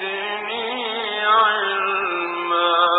زدني علما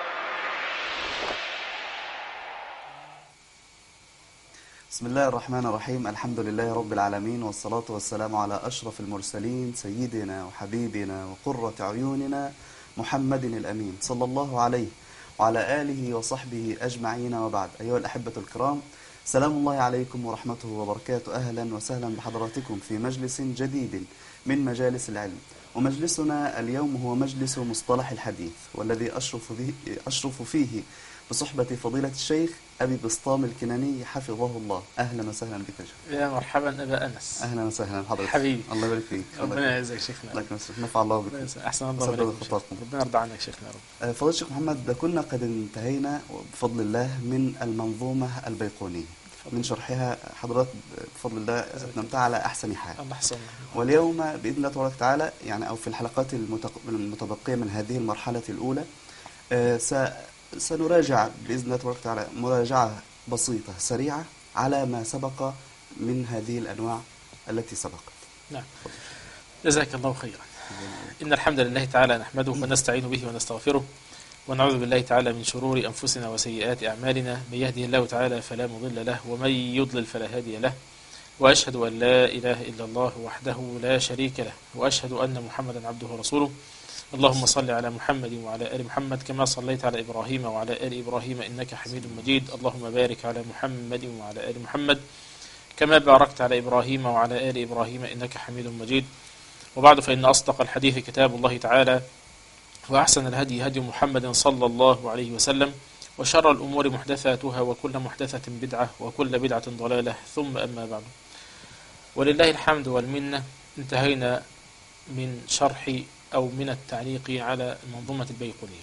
بسم الله الرحمن الرحيم الحمد لله رب العالمين والصلاة والسلام على أشرف المرسلين سيدنا وحبيبنا وقرة عيوننا محمد الأمين صلى الله عليه وعلى آله وصحبه أجمعين وبعد أيها الأحبة الكرام سلام الله عليكم ورحمته وبركاته أهلا وسهلا بحضراتكم في مجلس جديد من مجالس العلم ومجلسنا اليوم هو مجلس مصطلح الحديث والذي أشرف, به أشرف فيه بصحبة فضيلة الشيخ أبي بسطام الكناني حفظه الله أهلا وسهلا بك يا شيخ يا مرحبا ابا انس أهلا وسهلا بحضرتك حبيبي. الله يبارك فيك ربنا يعزك شيخنا الله يكرمك نفع الله ربنا بك يسعدك. احسن الله سدد عليكم خطاكم. ربنا يرضى عنك شيخنا يا رب آه، فضيلة الشيخ محمد كنا قد انتهينا بفضل الله من المنظومة البيقونية من شرحها حضرات بفضل الله أتممتها على أحسن حال الله يحسن واليوم بإذن الله تبارك وتعالى يعني أو في الحلقات المتق- المتبقية من هذه المرحلة الأولى آه، س- سنراجع بإذن الله تبارك وتعالى مراجعة بسيطة سريعة على ما سبق من هذه الأنواع التي سبقت نعم جزاك الله خيرا إن الحمد لله تعالى نحمده ونستعين به ونستغفره ونعوذ بالله تعالى من شرور أنفسنا وسيئات أعمالنا من يهده الله تعالى فلا مضل له ومن يضلل فلا هادي له وأشهد أن لا إله إلا الله وحده لا شريك له وأشهد أن محمدا عبده ورسوله اللهم صل على محمد وعلى آل محمد كما صليت على إبراهيم وعلى آل إبراهيم إنك حميد مجيد اللهم بارك على محمد وعلى آل محمد كما باركت على إبراهيم وعلى آل إبراهيم إنك حميد مجيد وبعد فإن أصدق الحديث كتاب الله تعالى وأحسن الهدي هدي محمد صلى الله عليه وسلم وشر الأمور محدثاتها وكل محدثة بدعة وكل بدعة ضلالة ثم أما بعد ولله الحمد والمنة انتهينا من شرح أو من التعليق على المنظومة البيقونية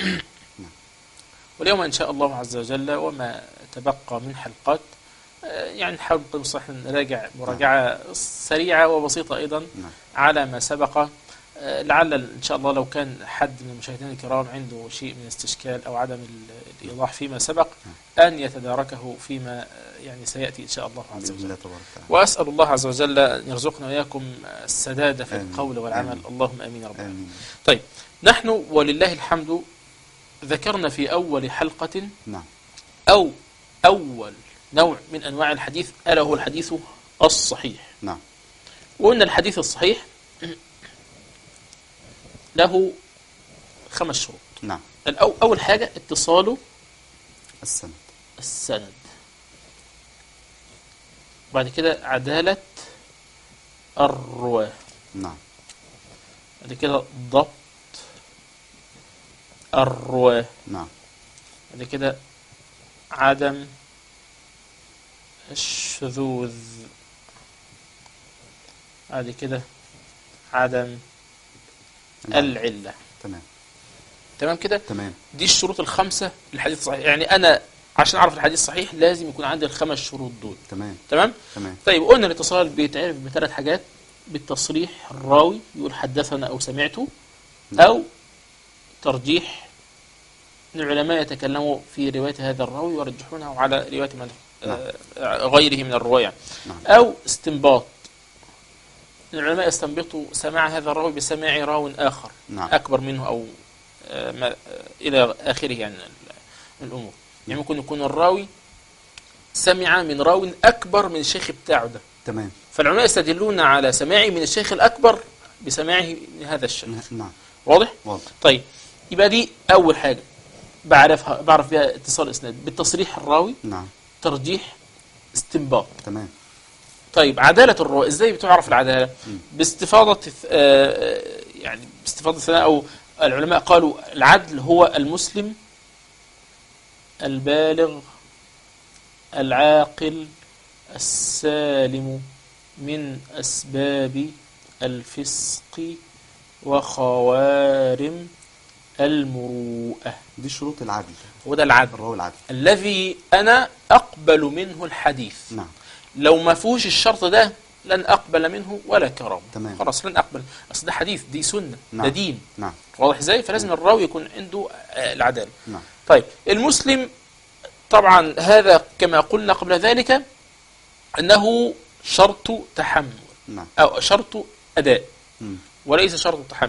واليوم إن شاء الله عز وجل وما تبقى من حلقات آه، يعني نحاول بقدر المستطاع نراجع مراجعة سريعة وبسيطة أيضا نعم على ما سبق آه، لعل إن شاء الله لو كان حد من المشاهدين الكرام عنده شيء من استشكال أو عدم ال- الإيضاح فيما سبق أن يتداركه فيما آه، يعني سيأتي إن شاء الله عز بإذن وجل الله تبارك وتعالى وأسأل الله عز وجل أن يرزقنا وإياكم السداد في آمين. القول والعمل آمين. اللهم آمين يا رب العالمين. آمين نحن ولله الحمد ذكرنا في أول حلقة نعم أو أول نوع من أنواع الحديث ألا هو الحديث الصحيح نعم وقلنا الحديث الصحيح له خمس شروط نعم الأو أول حاجة اتصال السند السند بعد كده عدالة الرواة نعم بعد كده ضبط الرواة نعم بعد كده عدم الشذوذ بعد كده عدم نعم. العلة تمام تمام كده تمام دي الشروط الخمسة للحديث الصحيح يعني أنا عشان أعرف الحديث الصحيح لازم يكون عندي الخمس شروط دول تمام تمام تمام طيب قلنا الاتصال بيتعرف بثلاث حاجات بالتصريح الراوي يقول حدثنا أو سمعته أو ترجيح إن العلماء يتكلموا في رواية هذا الراوي ويرجحونه على رواية من آه، غيره من الرواية يعني. نعم. أو استنباط إن العلماء يستنبطوا سماع هذا الراوي بسماع راو آخر نعم أكبر منه أو آه، ما آه، إلى آخره يعني ال- الأمور يعني ممكن يكون الراوي سمع من راو أكبر من الشيخ بتاعه ده تمام فالعلماء يستدلون على سماعه من الشيخ الأكبر بسماعه من هذا الشيخ نعم واضح؟ واضح طيب يبقى دي أول حاجة بعرفها بعرف بها اتصال الإسناد بالتصريح الراوي نعم ترجيح استنباط تمام طيب عدالة الرواة ازاي بتعرف العدالة مم. باستفاضة آه، آه، يعني باستفاضة الثناء او العلماء قالوا العدل هو المسلم البالغ العاقل السالم من أسباب الفسق وخوارم المروءة دي شروط العدل وده العدل الراوي العدل الذي أنا أقبل منه الحديث نعم لو ما فيهوش الشرط ده لن أقبل منه ولا كرام تمام. خلاص لن أقبل أصل ده حديث دي سنة نعم. ده دين نعم واضح ازاي فلازم الراوي يكون عنده آه، العدالة نعم طيب المسلم طبعا هذا كما قلنا قبل ذلك أنه شرط تحمل نعم أو شرط أداء مم. وليس شرط تحمل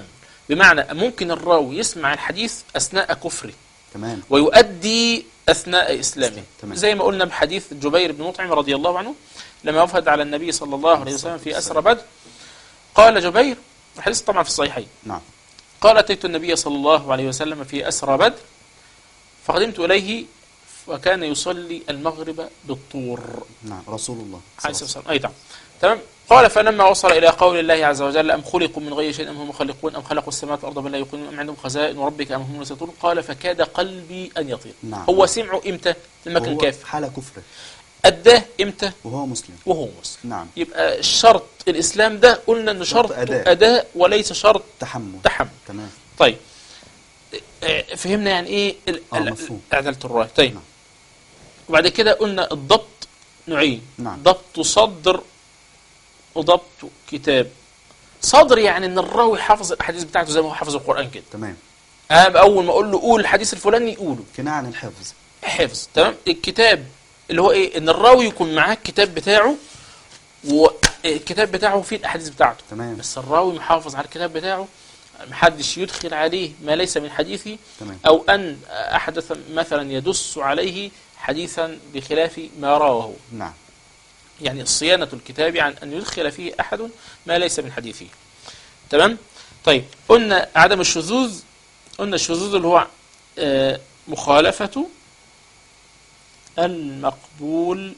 بمعنى ممكن الراوي يسمع الحديث أثناء كفره تمام ويؤدي أثناء إسلامه تمام. زي ما قلنا بحديث جبير بن مطعم رضي الله عنه لما وفد على النبي صلى الله عليه وسلم في أسرى بدر قال جبير الحديث طبعا في الصحيحين نعم قال أتيت النبي صلى الله عليه وسلم في أسرى بدر فقدمت إليه وكان يصلي المغرب بالطور نعم رسول الله صلى عليه الله الصلاة والسلام أي نعم تمام قال فلما وصل إلى قول الله عز وجل أم خلقوا من غير شيء أم هم مخلقون أم خلقوا السماوات والأرض بل لا يقولون أم عندهم خزائن ربك أم هم يسيطرون قال فكاد قلبي أن يطير نعم. هو سمعه إمتى لما كان وهو كافر حال كفره أداه إمتى وهو مسلم وهو مسلم نعم يبقى شرط الإسلام ده قلنا أنه شرط شرط أداء. أداء وليس شرط تحمل تحمل تمام طيب آه، فهمنا يعني ايه ال- آه، ال- مفهوم. عدالة الرواية طيب نعم. وبعد كده قلنا الضبط نوعين نعم. ضبط صدر وضبط كتاب صدر يعني ان الراوي حافظ الاحاديث بتاعته زي ما هو حافظ القران كده تمام انا اول ما اقول له قول الحديث الفلاني يقوله كناية عن الحفظ حفظ تمام الكتاب اللي هو ايه ان الراوي يكون معاه الكتاب بتاعه والكتاب بتاعه فيه الاحاديث بتاعته تمام بس الراوي محافظ على الكتاب بتاعه محدش يدخل عليه ما ليس من حديثه تمام أو أن أحدث مثلا يدس عليه حديثا بخلاف ما رواه نعم يعني صيانة الكتاب عن أن يدخل فيه أحد ما ليس من حديثه تمام طيب قلنا عدم الشذوذ قلنا الشذوذ اللي هو آه، مخالفة المقبول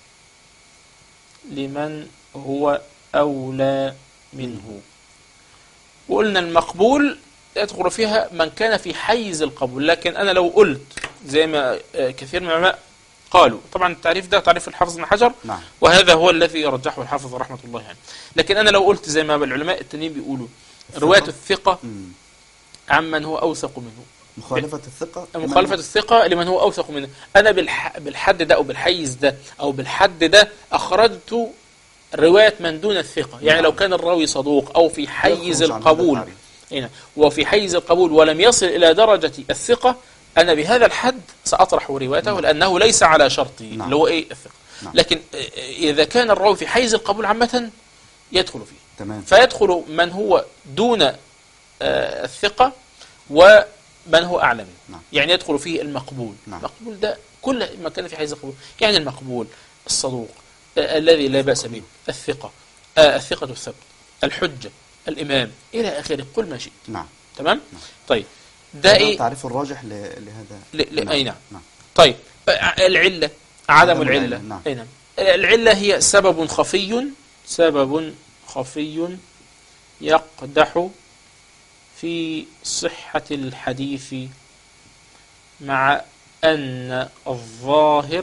لمن هو أولى منه وقلنا المقبول يدخل فيها من كان في حيز القبول لكن أنا لو قلت زي ما آه، كثير من العلماء قالوا طبعا التعريف ده تعريف الحافظ بن حجر نعم وهذا هو الذي يرجحه الحافظ رحمة الله يعني لكن أنا لو قلت زي ما العلماء التانيين بيقولوا رواية الثقة مم. عمن هو أوثق منه مخالفة الثقة مخالفة الثقة لمن هو أوثق منه أنا بالح... بالحد ده أو بالحيز ده أو بالحد ده أخرجت رواية من دون الثقة يعني نعم. لو كان الراوي صدوق أو في حيز يخرج عن هذا القبول التعريف. هنا وفي حيز القبول ولم يصل إلى درجة الثقة أنا بهذا الحد سأطرح روايته نعم. لأنه ليس على شرطي نعم. اللي هو إيه الثقة نعم. لكن آه، إذا كان الراوي في حيز القبول عامة يدخل فيه تمام فيدخل من هو دون آه، الثقة ومن هو أعلى منه نعم. يعني يدخل فيه المقبول نعم. المقبول ده كل ما كان في حيز القبول يعني المقبول الصدوق آه، الذي لا بأس به الثقة آه، الثقة الثبت الحجة الإمام إلى آخره قل ما شئت نعم تمام نعم. طيب ده هذا إيه التعريف الراجح ل- لهذا ل- ل- أي نعم نعم طيب آه، العلة عدم عدم العلة العلة، نعم. أي نعم العلة هي سبب خفي سبب خفي يقدح في صحة الحديث مع أن الظاهر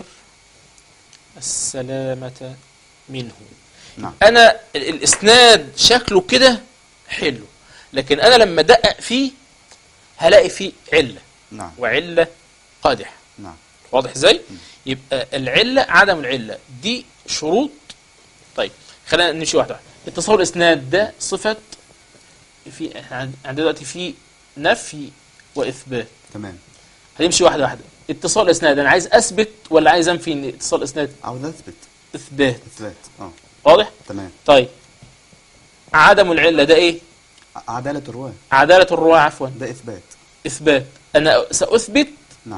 السلامة منه نعم أنا ال- الإسناد شكله كده حلو لكن أنا لما دقق فيه هلاقي فيه علة نعم وعلة قادحة نعم واضح ازاي يبقى العله عدم العله دي شروط طيب خلينا نمشي واحده واحده اتصال الاسناد ده صفه في احنا عند- عندنا دلوقتي في نفي واثبات تمام هنمشي واحده واحده اتصال اسناد انا عايز اثبت ولا عايز انفي ان اتصال اسناد عاوز اثبت اثبات اثبات اه واضح تمام طيب عدم العله ده ايه ع- عدالة الرواة عداله الرواه عفوا ده اثبات اثبات انا ساثبت نعم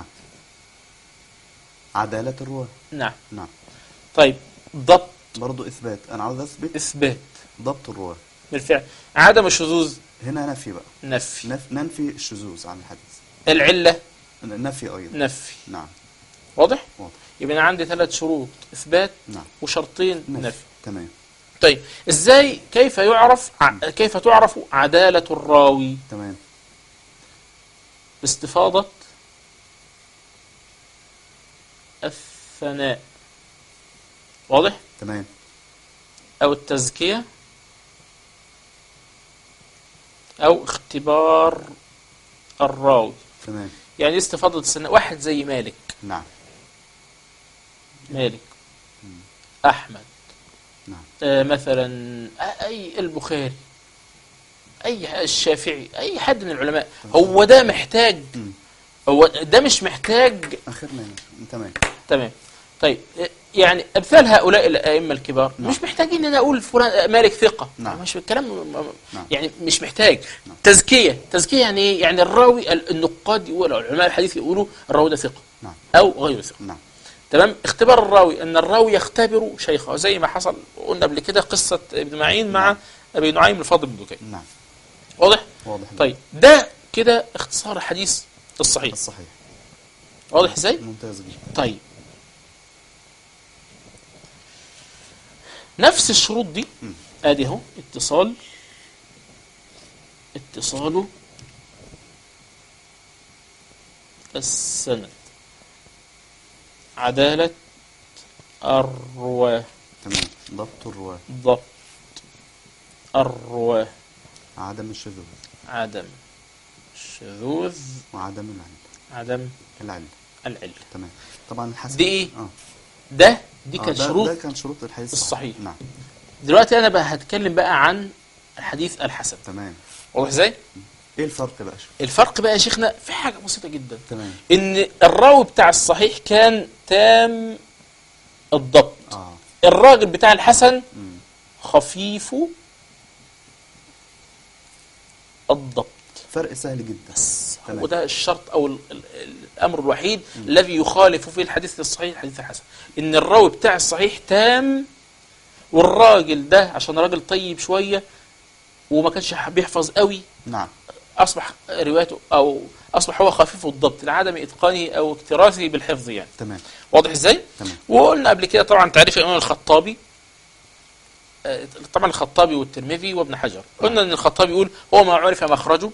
عدالة الرواة نعم نعم طيب ضبط برضو اثبات انا عاوز اثبت اثبات ضبط الرواة بالفعل عدم الشذوذ هنا نفي بقى نفي نف... ننفي الشذوذ عن الحديث العله نفي ايضا نفي نعم واضح واضح يبقى انا عندي ثلاث شروط اثبات نعم وشرطين نفي, نفي تمام طيب ازاي كيف يعرف ع- كيف تعرف عدالة الراوي تمام باستفاضة الثناء واضح تمام او التزكية او اختبار الراوي تمام يعني إيه استفاضة الثناء واحد زي مالك نعم مالك احمد نعم آه، مثلا اي البخاري اي ح- الشافعي اي حد من العلماء هو ده محتاج مم. هو ده مش محتاج اخرنا هنا تمام تمام طيب آه، يعني امثال هؤلاء الائمه الكبار نعم. مش محتاجين ان انا اقول فلان مالك ثقه نعم. مش الكلام م- م- نعم. يعني مش محتاج نعم. تزكيه تزكيه يعني ايه يعني الراوي ال- النقاد يقولوا علماء الحديث يقولوا الراوي ده ثقه نعم او غير ثقه نعم تمام اختبار الراوي ان الراوي يختبر شيخه زي ما حصل قلنا قبل كده قصه ابن معين مع نعم. ابي نعيم الفضل بن دكين نعم واضح واضح طيب ده كده اختصار الحديث الصحيح الصحيح واضح ازاي ممتاز جدا طيب نفس الشروط دي مم. ادي اهو اتصال اتصاله السند عدالة الرواة تمام ضبط الرواة ضبط الرواة عدم الشذوذ عدم الشذوذ وعدم العلم عدم العلم العلة تمام طبعا الحسن دي إيه؟ اه ده دي آه، كانت ده- شروط ده كان شروط الحديث الصحيح. نعم دلوقتي انا بقى هتكلم بقى عن الحديث الحسن تمام واضح ازاي ايه الفرق بقى شو؟ الفرق بقى يا شيخنا في حاجه بسيطه جدا تمام ان الراوي بتاع الصحيح كان تام الضبط اه الراجل بتاع الحسن مم. خفيف الضبط فرق سهل جدا بس تمام. هو ده الشرط او ال- ال- الامر الوحيد الذي يخالف فيه الحديث الصحيح الحديث الحسن ان الراوي بتاع الصحيح تام والراجل ده عشان راجل طيب شويه وما كانش بيحفظ قوي نعم اصبح روايته او اصبح هو خفيف الضبط لعدم اتقانه او اكتراثه بالحفظ يعني تمام واضح ازاي تمام وقلنا قبل كده طبعا تعريف الامام الخطابي آه، طبعا الخطابي والترمذي وابن حجر قلنا ان الخطابي يقول هو ما عرف مخرجه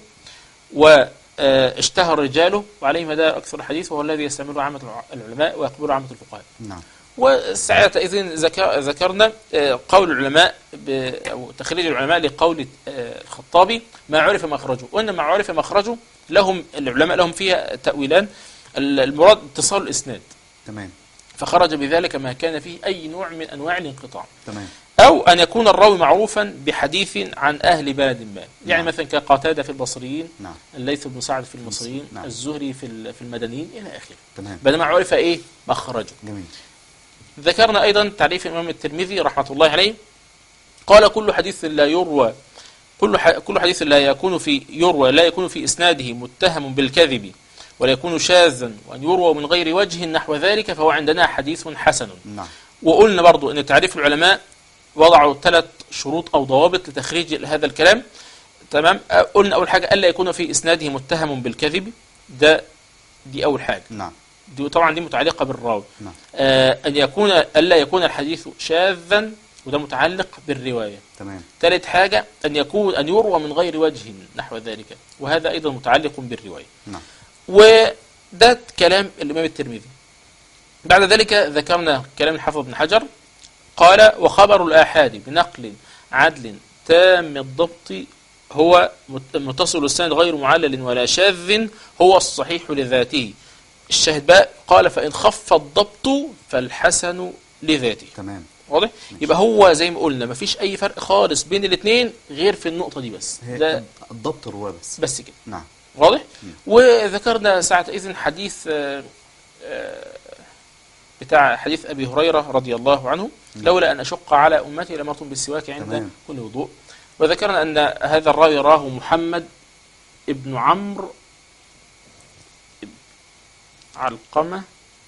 واشتهر رجاله وعليه مدى اكثر الحديث وهو الذي يستعمله عامه الع- العلماء ويقبله عامه الفقهاء نعم وساعتئذ ذكر ذكرنا آه، قول العلماء ب- او تخريج العلماء لقول آه، الخطابي ما عرف مخرجه وان ما عرف مخرجه لهم العلماء لهم فيها تاويلان ال- المراد اتصال الاسناد تمام فخرج بذلك ما كان فيه اي نوع من انواع الانقطاع تمام او ان يكون الراوي معروفا بحديث عن اهل بلد ما يعني نعم. مثلا كقتاده في البصريين نعم الليث بن سعد في المصريين نعم. الزهري في ال- في المدنيين الى اخره تمام بينما عرف ايه مخرجه جميل ذكرنا أيضا تعريف الإمام الترمذي رحمة الله عليه قال كل حديث لا يروى كل ح... كل حديث لا يكون في يروى لا يكون في إسناده متهم بالكذب ولا يكون شاذا وأن يروى من غير وجه نحو ذلك فهو عندنا حديث حسن نعم وقلنا برضو أن تعريف العلماء وضعوا ثلاث شروط أو ضوابط لتخريج هذا الكلام تمام أه، قلنا أول حاجة ألا يكون في إسناده متهم بالكذب ده دي أول حاجة نعم دي طبعا دي متعلقة بالراوي نعم آه، أن يكون ألا يكون الحديث شاذا وده متعلق بالرواية تمام ثالث حاجة أن يكون أن يروى من غير وجه نحو ذلك وهذا أيضا متعلق بالرواية نعم وده كلام الإمام الترمذي بعد ذلك ذكرنا كلام الحافظ بن حجر قال وخبر الآحاد بنقل عدل تام الضبط هو مت- متصل السند غير معلل ولا شاذ هو الصحيح لذاته الشاهد بقى قال فإن خف الضبط فالحسن لذاته تمام واضح يبقى هو زي ما قلنا مفيش أي فرق خالص بين الاثنين غير في النقطة دي بس هي ده الضبط الرواة بس بس كده نعم واضح وذكرنا ساعة إذن حديث آه، آه، بتاع حديث أبي هريرة رضي الله عنه لولا أن أشق على أمتي لأمرتم بالسواك عند تمام. كل وضوء وذكرنا أن هذا الراوي راه محمد ابن عمرو اب- علقمة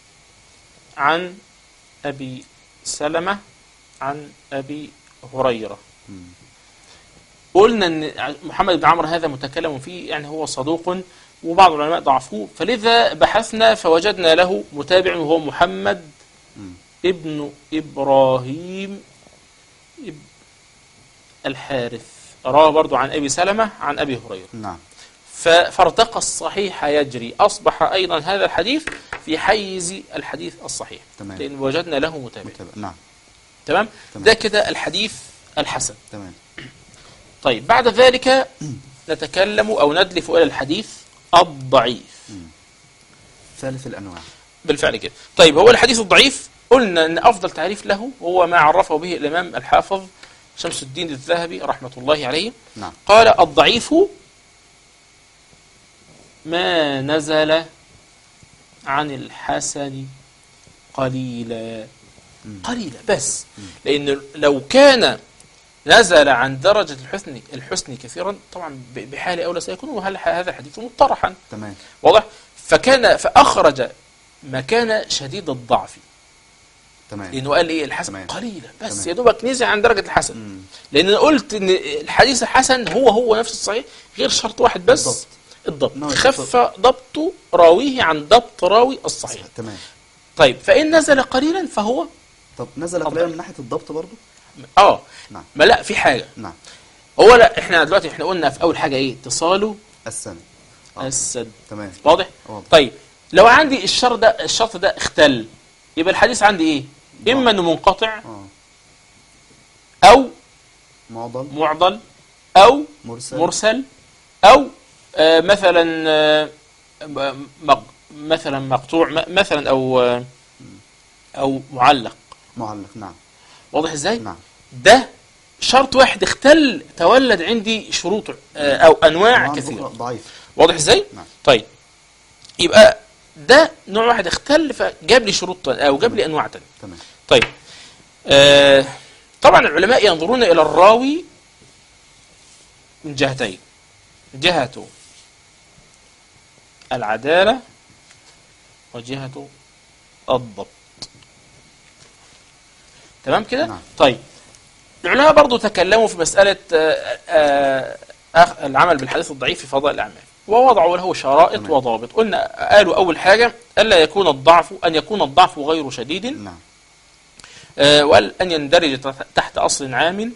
عن أبي سلمة عن أبي هريرة مم. قلنا ان محمد بن عمرو هذا متكلم فيه يعني هو صدوق وبعض العلماء ضعفوه فلذا بحثنا فوجدنا له متابع وهو محمد مم. ابن ابراهيم اب الحارث رواه برضو عن ابي سلمه عن ابي هريره نعم ف- فارتقى الصحيح يجري اصبح ايضا هذا الحديث في حيز الحديث الصحيح تمام. لان وجدنا له متابع متابع نعم تمام تمام. ده كده الحديث الحسن تمام طيب بعد ذلك نتكلم أو ندلف إلى الحديث الضعيف ثالث الأنواع بالفعل كده طيب هو الحديث الضعيف قلنا أن أفضل تعريف له هو ما عرفه به الإمام الحافظ شمس الدين الذهبي رحمة الله عليه نعم قال الضعيف ما نزل عن الحسن قليلا قليلة بس لأن لو كان نزل عن درجة الحسن الحسن كثيرا طبعا ب- بحال أولى سيكون هل- هذا الحديث مطرحا تمام واضح فكان فأخرج مكان شديد الضعف تمام لأنه قال إيه الحسن تمام. قليلة بس تمام. يا دوبك نزل عن درجة الحسن مم. لأن أنا قلت إن الحديث الحسن هو هو نفس الصحيح غير شرط واحد بس الضبط. الضبط إنه خف ضبط راويه عن ضبط راوي الصحيح تمام طيب فإن نزل قليلا فهو طب نزل اتفضل. قليلا من ناحيه الضبط برضو اه نعم ما لا في حاجة نعم هو لا احنا دلوقتي احنا قلنا في أول حاجة إيه اتصاله السنه آه. السد تمام واضح؟ واضح. طيب لو عندي الشرط ده الشرط ده اختل يبقى الحديث عندي ايه؟ اما انه منقطع اه او معضل معضل او مرسل مرسل او آه مثلا آه م- مق- مثلا مقطوع م- مثلا او آه او معلق معلق نعم واضح ازاي؟ نعم ده شرط واحد اختل تولد عندي شروط آه او انواع طبعاً كثيره أخرى ضعيف واضح ازاي؟ نعم. طيب يبقى ده نوع واحد اختل فجاب لي شروط تانية او جاب لي انواع تانية تمام طيب آه طبعا العلماء ينظرون الى الراوي من جهتين جهة العدالة وجهة الضبط تمام كده نعم. طيب العلماء برضو تكلموا في مسألة آه، آه، آه، العمل بالحديث الضعيف في فضاء الأعمال ووضعوا له شرائط تمام. وضوابط قلنا قالوا أول حاجة ألا يكون الضعف أن يكون الضعف غير شديد نعم آه، وأن أن يندرج تحت- تحت أصل عام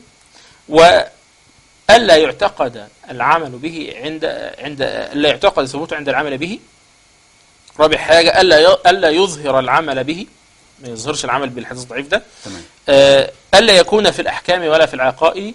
وألا يعتقد العمل به عند عند ألا يعتقد ثبوته عند العمل به رابع حاجة ألا ي- ألا يظهر العمل به ما يظهرش العمل بالحديث الضعيف ده تمام آه، ألا يكون في الأحكام ولا في العقائد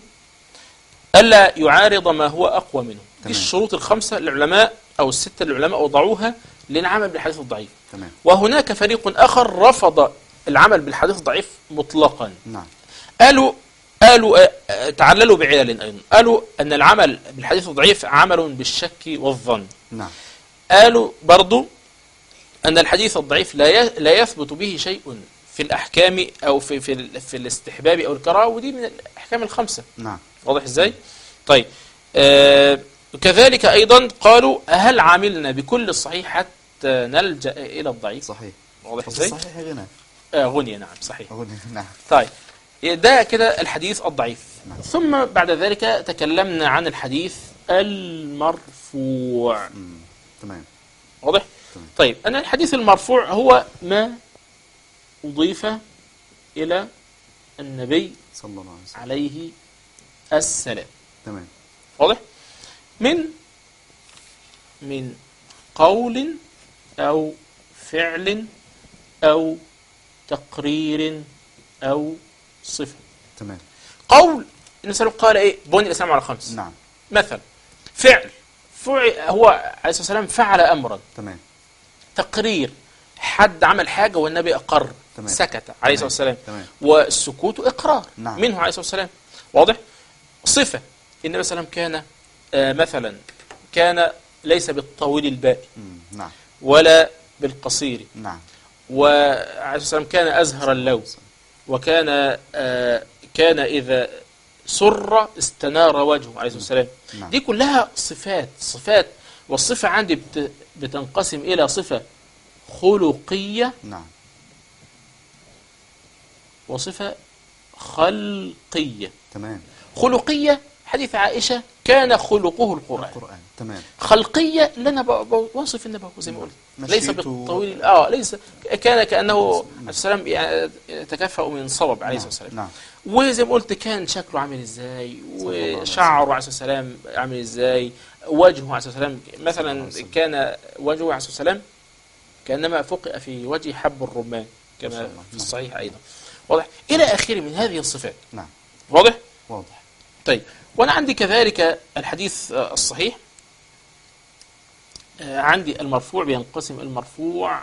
ألا يعارض ما هو أقوى منه دي تمام. الشروط الخمسة العلماء أو الستة العلماء وضعوها للعمل بالحديث الضعيف تمام وهناك فريق آخر رفض العمل بالحديث الضعيف مطلقا نعم قالوا قالوا آه، آه، تعللوا بعلل أيضا قالوا أن العمل بالحديث الضعيف عمل بالشك والظن نعم قالوا برضو أن الحديث الضعيف لا ي- لا يثبت به شيء في الأحكام أو في في, ال- في الاستحباب أو الكراهة ودي من الأحكام الخمسة نعم واضح إزاي؟ طيب آه كذلك أيضا قالوا هل عملنا بكل الصحيح حتى نلجأ إلى الضعيف صحيح واضح طب إزاي؟ صحيح غنى آه غنية نعم صحيح أقول نعم طيب ده كده الحديث الضعيف نعم. ثم بعد ذلك تكلمنا عن الحديث المرفوع مم. تمام واضح؟ تمام. طيب أنا الحديث المرفوع هو ما أضيف إلى النبي صلى الله عليه وسلم عليه السلام تمام واضح؟ من من قول أو فعل أو تقرير أو صفة تمام قول النبي صلى الله عليه وسلم قال إيه بني الإسلام على خمس نعم مثلا فعل فعل هو عليه الصلاة والسلام فعل أمرا تمام تقرير حد عمل حاجة والنبي أقر تمام. سكت عليه الصلاة والسلام تمام والسكوت إقرار نعم. منه عليه الصلاة والسلام واضح صفة النبي صلى الله عليه وسلم كان آه، مثلا كان ليس بالطويل البائي مم. نعم ولا بالقصير نعم وعليه الصلاة والسلام كان أزهر اللون وكان آه، كان إذا سر استنار وجهه عليه الصلاة والسلام نعم دي كلها صفات صفات والصفة عندي بت- بتنقسم إلى صفة خلقية نعم وصفة خلقية تمام خلقية حديث عائشة كان خلقه القرآن القرآن تمام خلقية اللي أنا ب- ب- بوصف النبي زي ما قلت ليس مشيته- بالطويل اه ليس كان كأنه عليه السلام يعني يتكفأ من صبب عليه الصلاة والسلام نعم وزي ما قلت كان شكله عامل ازاي الله عليه وشعره عليه الصلاه والسلام عامل ازاي وجهه عليه الصلاه والسلام صلى الله مثلا عليه وسلم. كان وجهه عليه الصلاه والسلام كانما فقئ في وجه حب الرمان ما شاء كما الله. في نعم. الصحيح ايضا واضح الى اخره من هذه الصفات نعم واضح واضح طيب وانا عندي كذلك الحديث آه، الصحيح آه، عندي المرفوع بينقسم المرفوع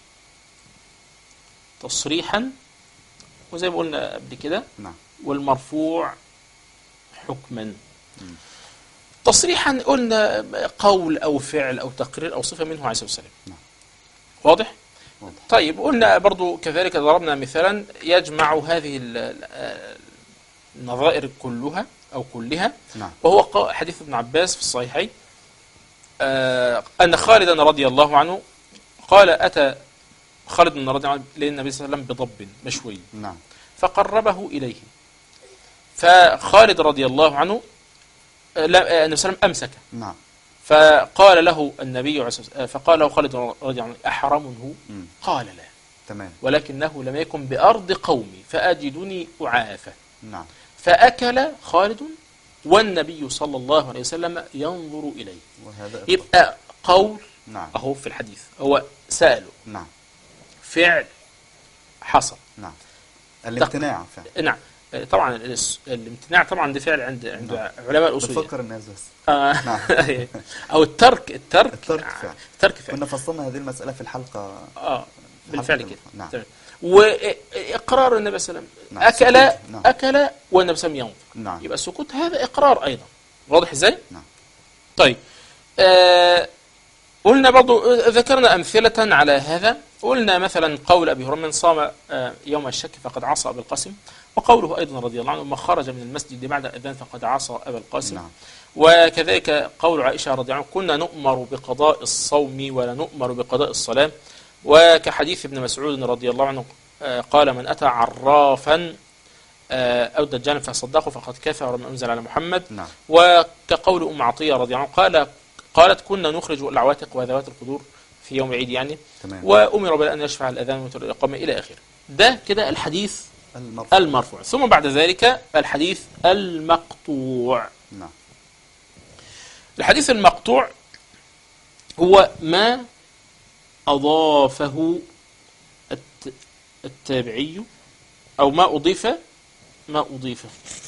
تصريحا وزي ما قلنا قبل كده نعم والمرفوع حكما مم. تصريحا قلنا قول او فعل او تقرير او صفه منه عليه الصلاه والسلام نعم. واضح واضح طيب قلنا برضو كذلك ضربنا مثالا يجمع هذه ال- ال- النظائر كلها أو كلها نعم وهو قا- حديث ابن عباس في الصحيحين آه، أن خالدا رضي الله عنه قال أتى خالد بن رضي الله عنه للنبي صلى الله عليه وسلم بضب مشوي نعم فقربه إليه فخالد رضي الله عنه آه، لا- آه، النبي صلى الله عليه وسلم أمسك نعم فقال له النبي عليه الصلاة والسلام- آه، فقال له خالد رضي الله عنه أحرمه مم. قال لا تمام ولكنه لم يكن بأرض قومي فأجدني أعافى نعم فأكل خالد والنبي صلى الله عليه وسلم ينظر إليه وهذا يبقى قول نعم أهو في الحديث هو سأله نعم فعل حصل نعم الامتناع فعلا نعم طبعا الاس- الامتناع طبعا ده فعل عند عند علماء الاصول بتفكر الناس بس آه. نعم. او الترك الترك الترك فعل. الترك فعل كنا فصلنا هذه المسألة في الحلقة اه بالفعل الحلقة كده نعم. تمام. واقرار النبي صلى الله عليه وسلم نعم، اكل سكوت. نعم. اكل والنبي صلى الله عليه وسلم ينظر نعم يبقى السكوت هذا اقرار ايضا واضح ازاي نعم. طيب آه قلنا برضو ذكرنا امثله على هذا قلنا مثلا قول ابي هريره من صام آه، يوم الشك فقد عصى ابا القاسم وقوله ايضا رضي الله عنه من خرج من المسجد بعد الاذان فقد عصى ابا القاسم نعم وكذلك قول عائشة رضي الله عنها كنا نؤمر بقضاء الصوم ولا نؤمر بقضاء الصلاة وكحديث ابن مسعود رضي الله عنه آه، قال من أتى عرافا آه، أو دجالا فصدقه فقد كفر بما أنزل على محمد نعم وكقول أم عطية رضي الله عنها قال قالت كنا نخرج العواتق وذوات القدور في يوم العيد يعني تمام وأمر بأن يشفع الأذان ويتر الإقامة إلى آخره ده كده الحديث المرفوع المرفوع ثم بعد ذلك الحديث المقطوع نعم الحديث المقطوع هو ما أضافه الت- التابعي أو ما أضيف ما أضيف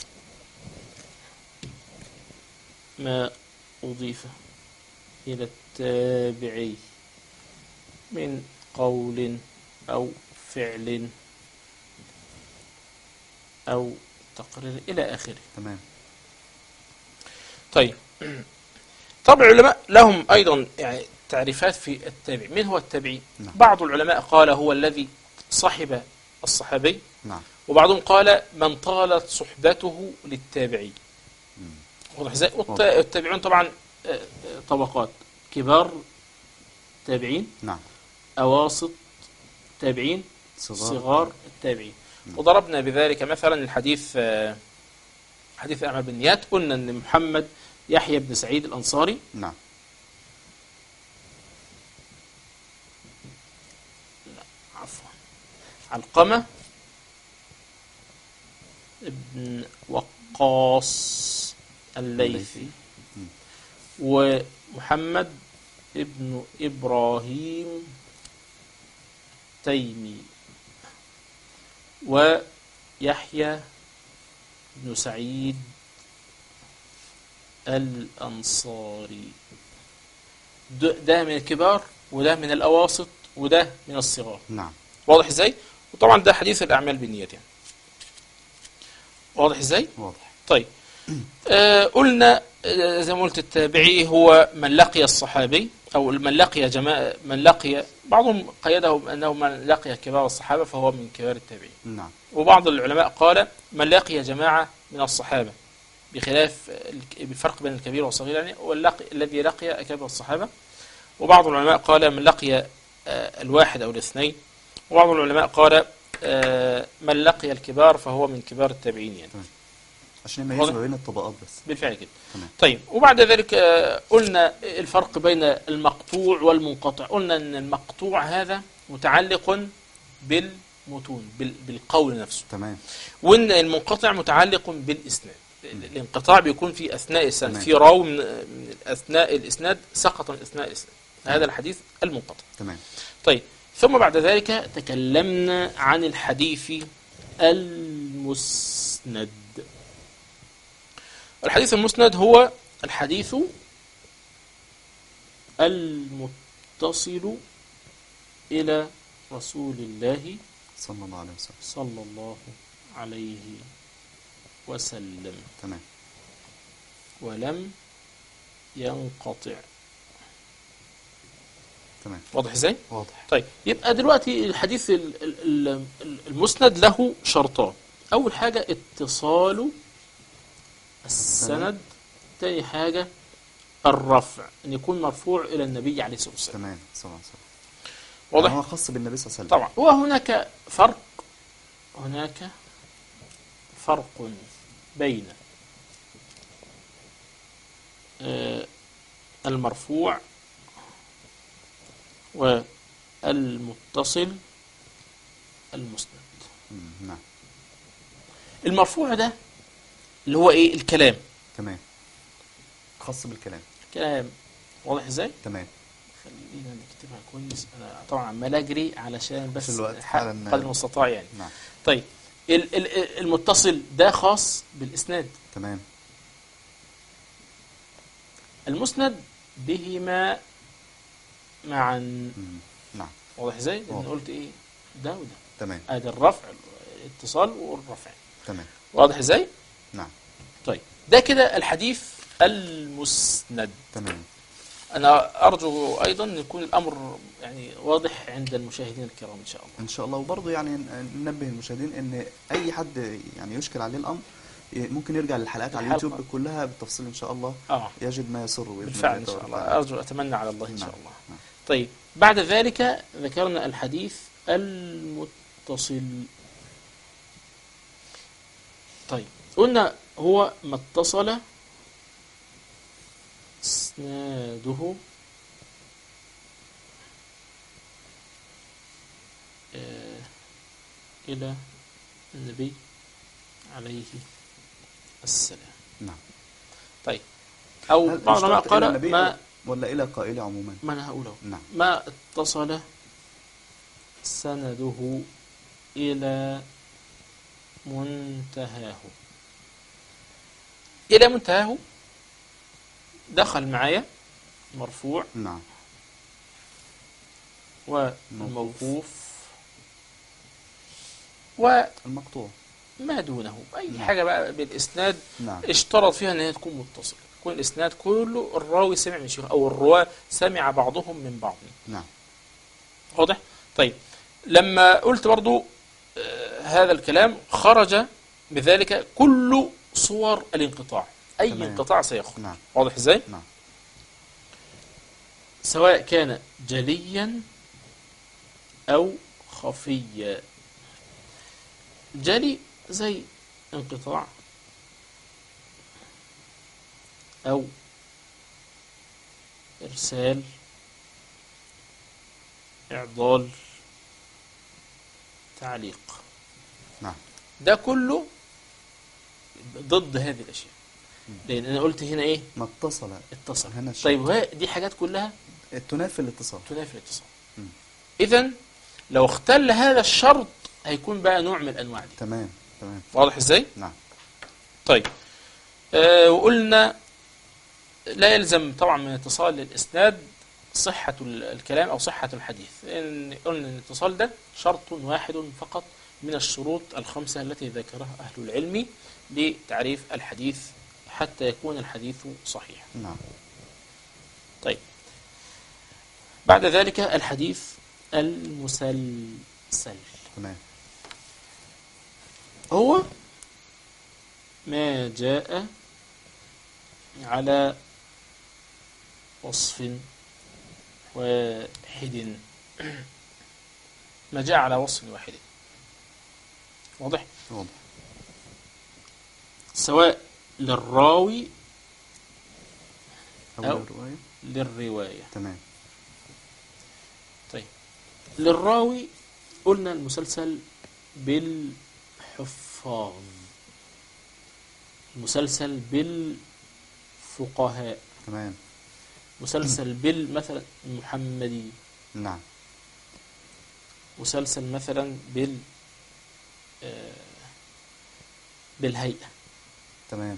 ما أضيف إلى التابعي من قول أو فعل أو تقرير إلى آخره تمام طيب طبعا العلماء لهم أيضا يعني تعريفات في التابع من هو التابعي نعم. بعض العلماء قال هو الذي صحب الصحابي نعم وبعضهم قال من طالت صحبته للتابعي مم. واضح ازاي والت- واضح. التابعون طبعا آه، آه، طبقات كبار تابعين نعم أواسط تابعين صغار, صغار التابعين نعم. وضربنا بذلك مثلا الحديث آه، حديث أعمال بن نيات قلنا أن محمد يحيى بن سعيد الأنصاري نعم عفوا علقمة ابن وقاص الليثي مم. ومحمد ابن إبراهيم تيمي ويحيى بن سعيد الأنصاري ده ده من الكبار وده من الأواسط وده من الصغار نعم واضح ازاي وطبعا ده حديث الأعمال بالنيات يعني واضح ازاي واضح طيب آه قلنا آه زي ما قلت التابعي هو من لقي الصحابي او من لقي جماعة من لقي بعضهم قيده بانه من لقي كبار الصحابه فهو من كبار التابعين نعم وبعض العلماء قال من لقي جماعه من الصحابه بخلاف الك- بالفرق بين الكبير والصغير يعني واللقي الذي لقي اكابر الصحابه وبعض العلماء قال من لقي آه، الواحد او الاثنين وبعض العلماء قال آه، من لقي الكبار فهو من كبار التابعين يعني عشان يميز واضح. ما بين الطبقات بس بالفعل كده تمام. طيب وبعد ذلك آه، قلنا الفرق بين المقطوع والمنقطع قلنا ان المقطوع هذا متعلق بالمتون بال- بالقول نفسه تمام وان المنقطع متعلق بالاسناد الانقطاع بيكون في اثناء السند تمام. في راوي من من اثناء الاسناد سقط من اثناء الاسناد هذا الحديث المنقطع تمام طيب ثم بعد ذلك تكلمنا عن الحديث المسند الحديث المسند هو الحديث المتصل إلى رسول الله صلى الله عليه وسلم صلى الله عليه وسلم تمام ولم ينقطع تمام واضح ازاي واضح طيب يبقى دلوقتي الحديث ال- ال- ال- المسند له شرطان اول حاجه اتصال السند تاني حاجه الرفع ان يكون مرفوع الى النبي عليه الصلاه والسلام تمام صلى الله عليه وسلم واضح يعني هو خاص بالنبي صلى الله عليه وسلم طبعا وهناك فرق هناك فرق بين آه، المرفوع والمتصل المسند مم، نعم المرفوع ده اللي هو ايه الكلام تمام خاص بالكلام كلام واضح ازاي تمام خلينا نكتبها كويس انا طبعا عمال اجري علشان بس في الوقت حق فعلا. قدر المستطاع يعني نعم طيب ال- ال- المتصل ده خاص بالاسناد تمام المسند بهما معا مم، نعم واضح ازاي؟ لان واضح. قلت ايه ده وده تمام ادي الرفع الاتصال والرفع تمام واضح ازاي؟ نعم طيب ده كده الحديث المسند تمام انا ارجو ايضا ان يكون الامر يعني واضح عند المشاهدين الكرام ان شاء الله ان شاء الله وبرضه يعني ننبه المشاهدين ان اي حد يعني يشكل عليه الامر ي- ممكن يرجع للحلقات على الحلقة. اليوتيوب كلها بالتفصيل ان شاء الله اه يجد ما يسره باذن بالفعل ان الله شاء الله تبارك وتعالى. ارجو اتمنى على الله ان شاء نعم، الله نعم. طيب بعد ذلك ذكرنا الحديث المتصل طيب قلنا هو ما اتصل اسناده آه، الى النبي عليه السلام نعم طيب او هل بعض العلماء اشترط إلى قال النبي ما ولا الى قائله عموما ما انا هقوله نعم ما اتصل سنده إلى منتهاه إلى منتهاه دخل معايا مرفوع نعم والموقوف وما المقطوع دونه أي نعم. حاجة بقى بالإسناد نعم اشترط فيها ان هي تكون متصلة يكون الإسناد كله الراوي سمع من شيخ أو الرواة سمع بعضهم من بعض نعم واضح؟ طيب لما قلت برضو آه، هذا الكلام خرج بذلك كل صور الانقطاع أي تمام. انقطاع سيخرج نعم واضح ازاي؟ نعم سواء كان جليا أو خفيا جلي زي انقطاع أو إرسال إعضال تعليق نعم ده كله ضد هذه الأشياء لأن أنا قلت هنا إيه ما اتصل اتصل هنا الشرط. طيب وهي دي حاجات كلها تنافي الاتصال تنافي الاتصال مم. إذا لو اختل هذا الشرط هيكون بقى نوع من الأنواع دي تمام تمام واضح إزاي؟ نعم طيب آه وقلنا لا يلزم طبعا من اتصال الإسناد صحة ال- الكلام أو صحة الحديث إن قلنا أن الاتصال ده شرط واحد فقط من الشروط الخمسة التي ذكرها أهل العلم لتعريف الحديث حتى يكون الحديث صحيح نعم طيب بعد ذلك الحديث المسلسل تمام هو ما جاء على وصف واحد ما جاء على وصف واحد واضح واضح سواء للراوي أو أو. الرواية للرواية تمام طيب للراوي قلنا المسلسل بالحفاظ مسلسل بالفقهاء تمام مسلسل بال مثلا المحمدي نعم مسلسل مثلا بال آه، بالهيئة تمام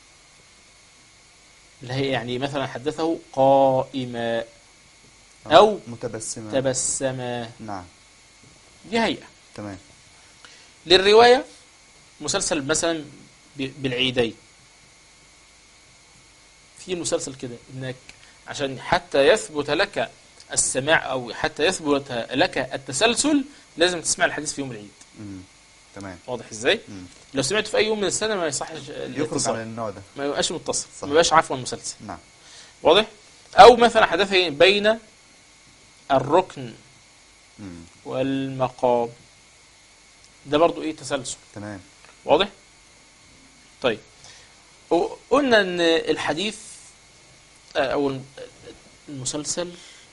الهيئة يعني مثلا حدثه قائما أو متبسمة تبسما نعم دي هيئة تمام للرواية مسلسل مثلا ب- بالعيدين في مسلسل كده انك عشان حتى يثبت لك السماع او حتى يثبت لك التسلسل لازم تسمع الحديث في يوم العيد مم. تمام واضح ازاي مم. لو سمعته في اي يوم من السنه ما يصحش يخرج الاتصال عن النوع ده ما يبقاش متصل صح. ما يبقاش عفوا مسلسل نعم واضح او مثلا حدث إيه؟ بين الركن مم. والمقام ده برضو ايه تسلسل تمام واضح طيب و- قلنا ان الحديث آه، او الم- المسلسل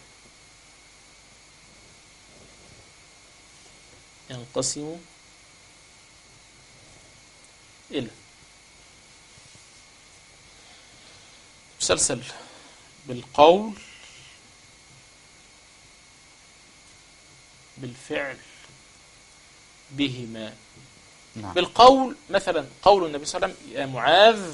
ينقسم الى مسلسل بالقول بالفعل بهما نعم بالقول مثلا قول النبي صلى الله عليه وسلم يا معاذ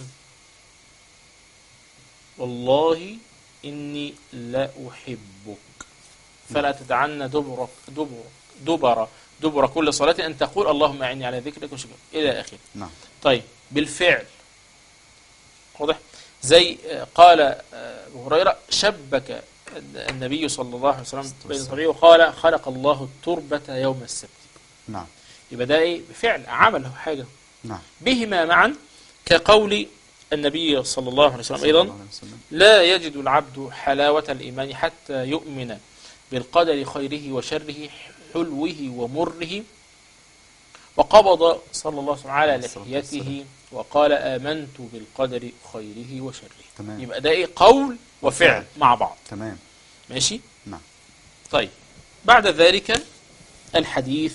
والله إني لا أحبك فلا تدعن دبر دبر دبر دبر كل صلاة أن تقول اللهم أعني على ذكرك وشكرك إلى آخره نعم طيب بالفعل واضح زي آه، قال آه، أبو هريرة شبك النبي صلى الله عليه وسلم بين الطبيعي وقال خلق الله التربة يوم السبت نعم يبقى ده ايه بفعل عمل له حاجه نعم بهما معا كقول النبي صلى الله عليه وسلم صلى الله ايضا عليه وسلم. لا يجد العبد حلاوه الايمان حتى يؤمن بالقدر خيره وشره حلوه ومره وقبض صلى الله عليه وسلم على عليه الصلاة لحيته والسلام. وقال امنت بالقدر خيره وشره تمام يبقى ده ايه قول وفعل وفعل. مع بعض تمام ماشي نعم طيب بعد ذلك الحديث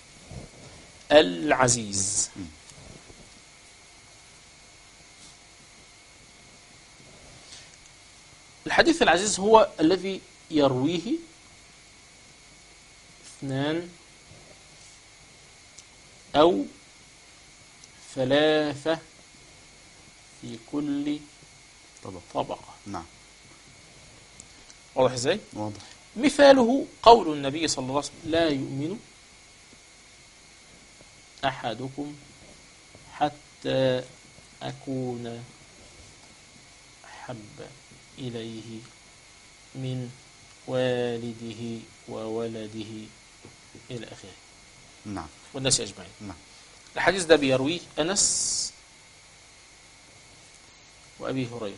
العزيز مم. الحديث العزيز هو الذي يرويه اثنان أو ثلاثة في كل طبعا طبقة نعم واضح ازاي؟ واضح مثاله قول النبي صلى الله عليه وسلم لا يؤمن أحدكم حتى أكون أحب إليه من والده وولده إلى آخره نعم والناس أجمعين نعم الحديث ده بيرويه أنس وأبي هريرة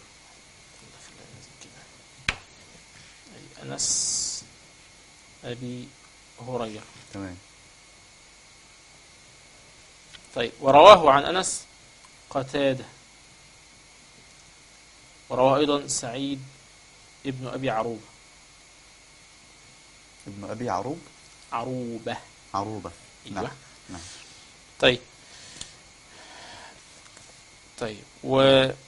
أي أنس أبي هريرة تمام طيب ورواه عن أنس قتادة ورواه أيضا سعيد ابن أبي عروبة ابن أبي عروب عروبة عروبة أيوة نعم نعم طيب طيب و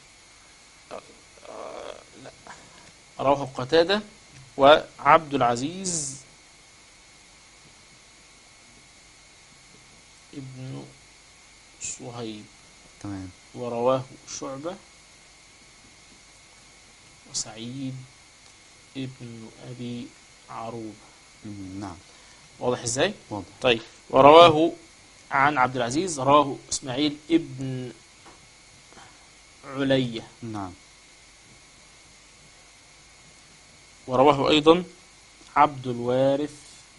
آه، لا رواه قتادة وعبد العزيز ابن صهيب تمام ورواه شعبة وسعيد ابن أبي عروبة مم، نعم واضح ازاي؟ واضح طيب ورواه عن عبد العزيز رواه اسماعيل ابن علية نعم ورواه أيضا عبد الوارث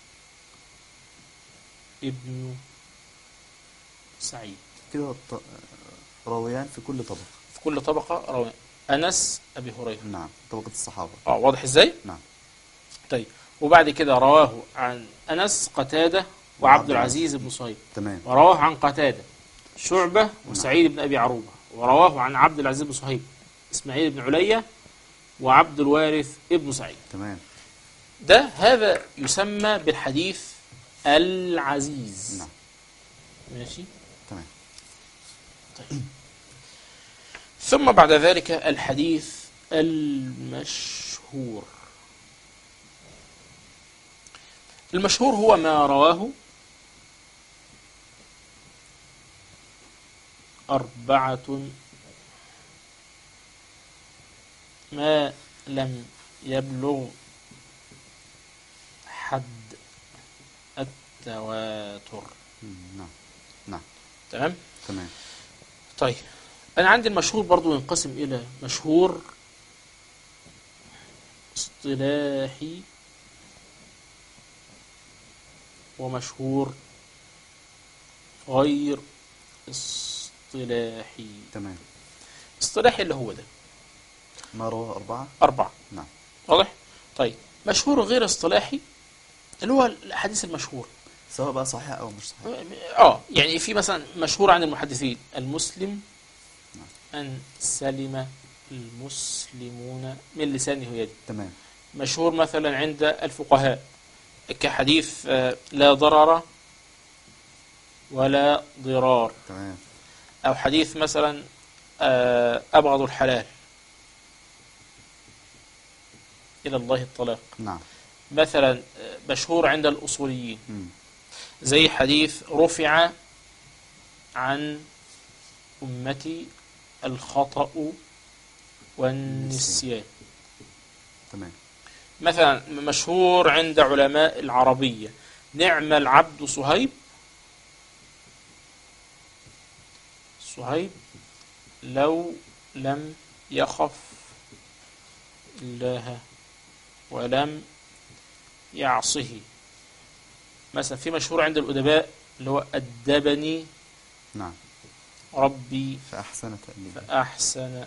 ابن سعيد كده ط- راويان في كل طبقة في كل طبقة رواه أنس أبي هريرة نعم طبقة الصحابة اه واضح ازاي؟ نعم طيب وبعد كده رواه عن أنس قتادة وعبد العزيز بن صهيب تمام ورواه عن قتادة شعبة وسعيد بن أبي عروبة ورواه عن عبد العزيز بن صهيب إسماعيل بن علية وعبد الوارث ابن سعيد تمام ده هذا يسمى بالحديث العزيز نعم ماشي تمام طيب ثم بعد ذلك الحديث المشهور المشهور هو ما رواه أربعة ما لم يبلغ حد التواتر مم، نعم نعم تمام تمام طيب أنا عندي المشهور برضو ينقسم إلى مشهور اصطلاحي ومشهور غير اصطلاحي تمام اصطلاحي اللي هو ده ما رواه أربعة أربعة نعم واضح؟ طيب مشهور غير اصطلاحي اللي هو الحديث المشهور سواء بقى صحيح أو مش صحيح اه يعني في مثلا مشهور عن المحدثين المسلم أن سلم المسلمون من لسانه ويده تمام مشهور مثلا عند الفقهاء كحديث آه، لا ضرر ولا ضرار تمام أو حديث مثلا آه، أبغض الحلال إلى الله الطلاق نعم مثلا آه، مشهور عند الأصوليين مم. زي حديث رفع عن أمتي الخطأ والنسيان تمام مثلا مشهور عند علماء العربية نعم العبد صهيب صهيب لو لم يخف الله ولم يعصه مثلا في مشهور عند الأدباء اللي هو أدبني نعم ربي فأحسن تأديب فأحسن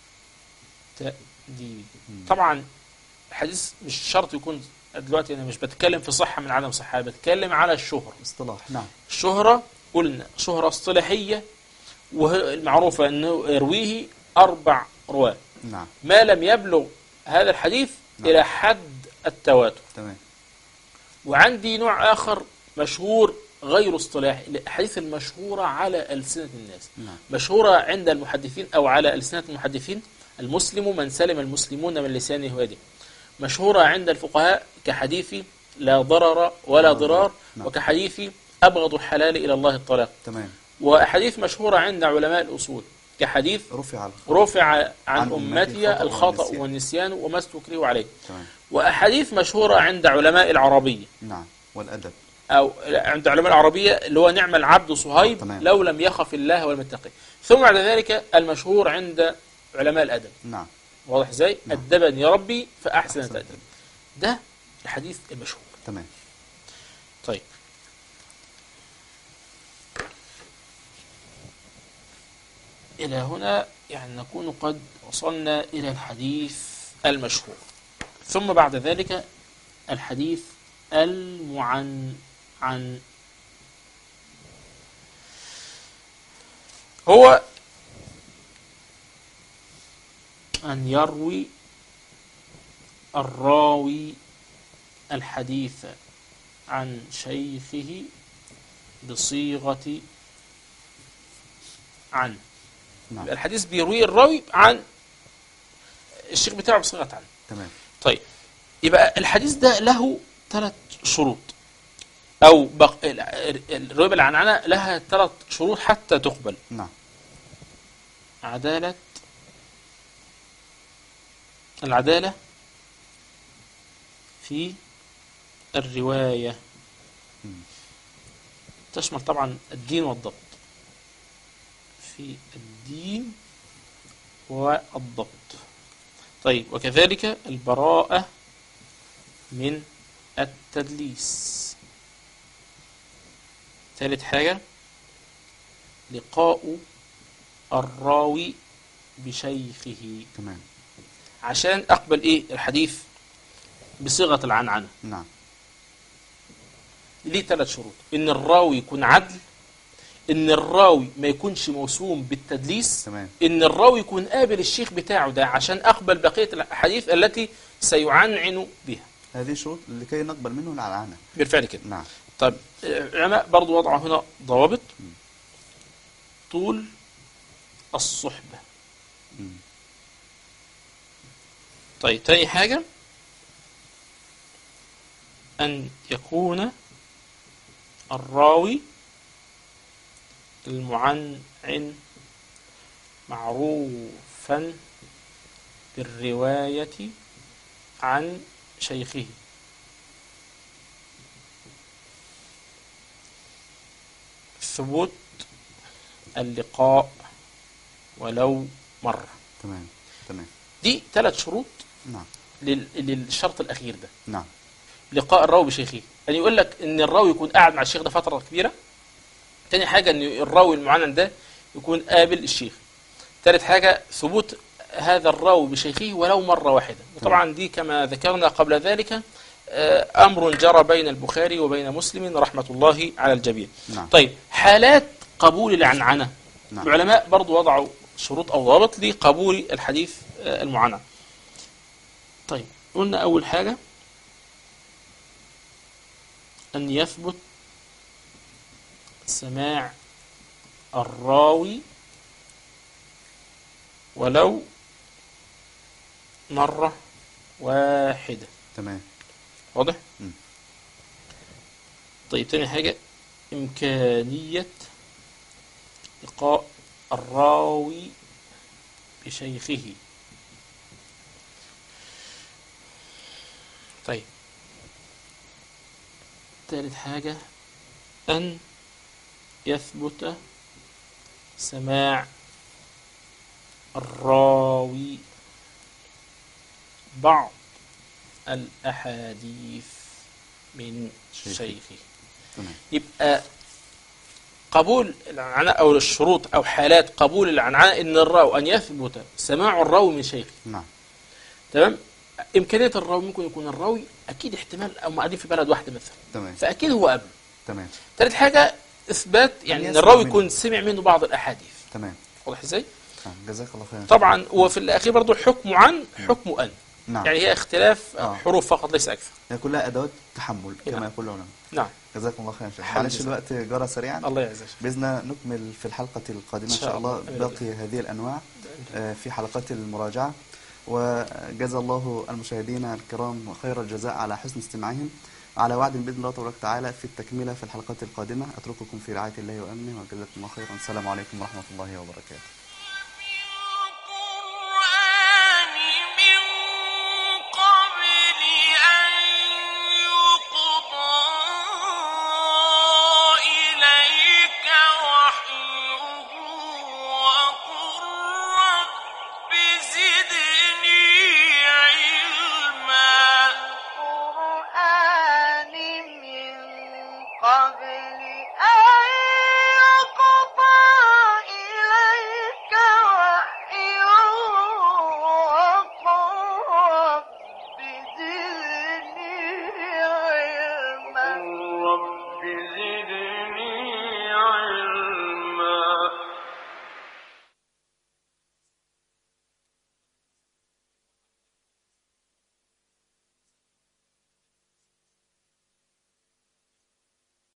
تأديبي مم. طبعا الحديث مش شرط يكون دلوقتي انا مش بتكلم في صحه من عدم صحه أنا بتكلم على الشهره اصطلاح نعم الشهره قلنا شهره اصطلاحيه وهي المعروفه انه يرويه اربع رواه نعم ما لم يبلغ هذا الحديث نعم. الى حد التواتر تمام وعندي نوع اخر مشهور غير اصطلاحي الاحاديث المشهوره على السنه الناس نعم مشهورة عند المحدثين أو على ألسنة المحدثين المسلم من سلم المسلمون من لسانه ويده مشهورة عند الفقهاء كحديث لا ضرر ولا لا ضرار ضرر. نعم. وكحديث أبغض الحلال إلى الله الطلاق تمام وأحاديث مشهورة عند علماء الأصول كحديث رفع على رفع عن, عن أمتي أمتي الخطأ والنسيان. والنسيان وما استكرهوا عليه تمام وأحاديث مشهورة عند علماء العربية نعم والأدب أو عند علماء العربية اللي هو نعم العبد صهيب تمام. لو لم يخف الله ولم يتقي ثم بعد ذلك المشهور عند علماء الأدب نعم واضح ازاي؟ نعم. أدبني ربي فأحسن أحسن تأديب تأديب. ده الحديث المشهور تمام طيب إلى هنا يعني نكون قد وصلنا إلى الحديث المشهور ثم بعد ذلك الحديث المعن عن هو أن يروي الراوي الحديث عن شيخه بصيغة عن نعم يبقى الحديث بيرويه الراوي عن الشيخ بتاعه بصيغة عن تمام طيب يبقى الحديث ده له ثلاث شروط أو بق... ال- ال- الرواية بالعنعنة لها ثلاث شروط حتى تقبل نعم عدالة العدالة في الرواية مم. تشمل طبعا الدين والضبط في الدين والضبط طيب وكذلك البراءة من التدليس ثالث حاجة لقاء الراوي بشيخه تمام عشان أقبل إيه الحديث بصيغة العنعنة نعم ليه ثلاث شروط ان الراوي يكون عدل ان الراوي ما يكونش موسوم بالتدليس تمام ان الراوي يكون قابل الشيخ بتاعه ده عشان اقبل بقيه الاحاديث التي سيعنعن بها هذه شروط لكي نقبل منه العنعنة بالفعل كده نعم طيب العلماء برضو وضعوا هنا ضوابط طول الصحبه مم. طيب تاني حاجه ان يكون الراوي المعنعن معروفا بالرواية عن شيخه ثبوت اللقاء ولو مرة تمام تمام دي ثلاث شروط نعم لل- للشرط الأخير ده نعم لقاء الراوي بشيخه يعني يقول لك ان الراوي يكون قاعد مع الشيخ ده فتره كبيره تاني حاجه ان الراوي المعنن ده يكون قابل الشيخ ثالث حاجه ثبوت هذا الراوي بشيخه ولو مره واحده وطبعا دي كما ذكرنا قبل ذلك آه، امر جرى بين البخاري وبين مسلم رحمه الله على الجميع نعم طيب حالات قبول العنعنه نعم العلماء برضو وضعوا شروط أو ضوابط لقبول الحديث آه، المعنى طيب قلنا أول حاجة أن يثبت سماع الراوي ولو مرة واحدة تمام واضح؟ مم. طيب تاني حاجة إمكانية لقاء الراوي بشيخه طيب ثالث حاجة أن يثبت سماع الراوي بعض الأحاديث من شيخه. شيخه تمام يبقى قبول العنعنة أو الشروط أو حالات قبول العنعنة إن الراوي أن يثبت سماع الراوي من شيخه نعم تمام إمكانية الراوي ممكن يكون الراوي أكيد احتمال أو قاعدين في بلد واحدة مثلا تمام فأكيد هو قبل تمام ثالث حاجة إثبات يعني إن يسمع الراوي منه. يكون سمع منه بعض الأحاديث تمام واضح إزاي؟ آه، جزاك الله خيرا طبعا وفي الأخير برضو الحكم عن حكم أن نعم يعني هي اختلاف آه. حروف فقط ليس أكثر هي كلها ادوات تحمل كما نعم. يقول العلماء نعم جزاكم الله خيرا شيخ الحمد معلش لله. الوقت جرى سريعا الله يعزك باذن الله نكمل في الحلقه القادمه إن ان شاء شاء الله الله. باقي هذه الانواع آه، في حلقات المراجعه وجزا الله المشاهدين الكرام خير الجزاء على حسن استماعهم على وعد باذن الله تبارك وتعالى في التكمله في الحلقات القادمه اترككم في رعايه الله وامنه وجزاكم الله خيرا السلام عليكم ورحمه الله وبركاته